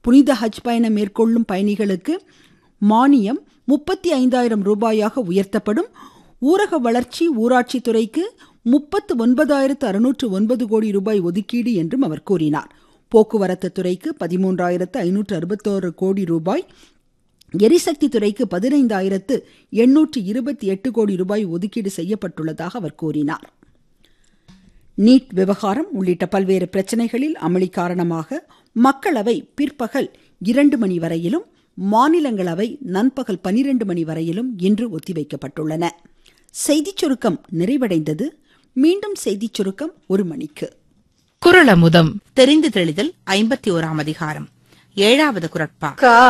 புனித ஹஜ் பயணம் மேற்கொள்ளும் பயணிகளுக்கு மானியம் முப்பத்தி ஐந்தாயிரம் ரூபாயாக உயர்த்தப்படும் ஊரக வளர்ச்சி ஊராட்சி துறைக்கு முப்பத்து ஒன்பதாயிரத்து அறுநூற்று ஒன்பது கோடி ரூபாய் ஒதுக்கீடு என்றும் அவர் கூறினார் போக்குவரத்து துறைக்கு பதிமூன்றாயிரத்து ஐநூற்று அறுபத்தோரு கோடி ரூபாய் எரிசக்தி துறைக்கு பதினைந்தாயிரத்து எண்ணூற்று இருபத்தி எட்டு கோடி ரூபாய் ஒதுக்கீடு செய்யப்பட்டுள்ளதாக அவர் கூறினார் நீட் விவகாரம் உள்ளிட்ட பல்வேறு பிரச்சனைகளில் அமளி காரணமாக மக்களவை பிற்பகல் இரண்டு மணி வரையிலும் மாநிலங்களவை நண்பகல் பனிரெண்டு மணி வரையிலும் இன்று ஒத்திவைக்கப்பட்டுள்ளன செய்திச் சுருக்கம் நிறைவடைந்தது மீண்டும் செய்திச் சுருக்கம் ஒரு மணிக்கு குரலமுதம் தெரிந்து தெளிதல் ஐம்பத்தி ஓராம் அதிகாரம் ஏழாவது குரட்பா கா